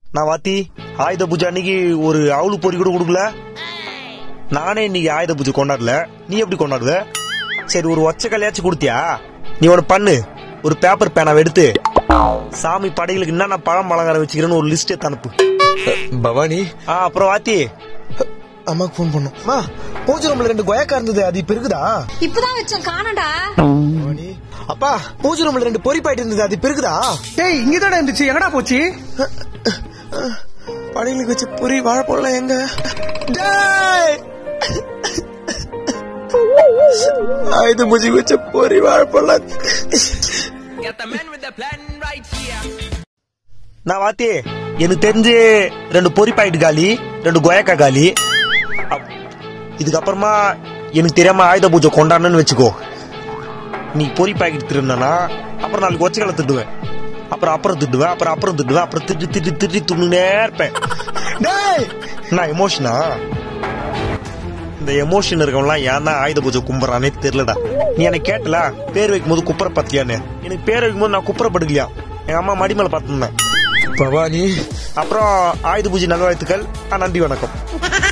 நான் வாத்தி ஆயுத பூஜை அன்னைக்கு ஒரு அவளு பொறி கூட கொடுக்கல நானே இன்னைக்கு ஆயுத பூஜை கொண்டாடல நீ எப்படி கொண்டாடுவ சரி ஒரு ஒச்ச கல்யாச்சும் கொடுத்தியா நீ ஒன்னு பண்ணு ஒரு பேப்பர் பேனாவை எடுத்து சாமி படைகளுக்கு என்னென்ன பழம் பழங்காரம் வச்சுக்கிறேன்னு ஒரு லிஸ்ட் எடுத்து அனுப்பு பவானி ஆ அப்புறம் வாத்தி அம்மாக்கு ஃபோன் பண்ணும் அம்மா பூஜை ரூம்ல ரெண்டு கொயக்கா இருந்தது அது இப்ப இருக்குதா இப்பதான் வச்சோம் காணடா பவானி அப்பா பூஜை ரூம்ல ரெண்டு பொறி பாயிட்டு இருந்தது அது இப்ப இருக்குதா டேய் இங்கதானே இருந்துச்சு எங்கடா போச்சு படைகளுக்கு வச்ச பொறி வாழைப்பழம் எங்க டேய்! ஆயுத பூஜை வச்ச பொறி வாழைப்பழம் நான் வாத்தி எனக்கு தெரிஞ்சு ரெண்டு பொரி பாக்கெட் காலி ரெண்டு கொயக்கா காலி அப்- இதுக்கப்புறமா எனக்கு தெரியாம ஆயுத பூஜை கொண்டாடணும்னு வச்சுக்கோ நீ பொரி பாக்கெட் திருந்தனா அப்புறம் நாளைக்கு ஒச்சக்கலை திட்டுவேன் அப்புறம் அப்புறம் திட்டுவேன் அப்புறம் அப்புறம் திட்டுவேன் அப்புறம் திட்டு திட்டு திட்டி துண்ணுனே இருப்பேன் டேய் நான் எமோஷனா இந்த எமோஷன் இருக்கவன்லாம் ஏன் தான் ஆயுத பூஜை கும்புறானே தெரியலடா நீ எனக்கு கேட்டல பேர் வைக்கும் போது குப்புற பத்தியான்னு எனக்கு பேர் வைக்கும் போது நான் குப்புறப்படுக்கலையா எங்க அம்மா மடி மேல பார்த்துருந்தேன் பவானி அப்புறம் ஆயுத பூஜை நல்வாழ்த்துக்கள் ஆ, நன்றி வணக்கம்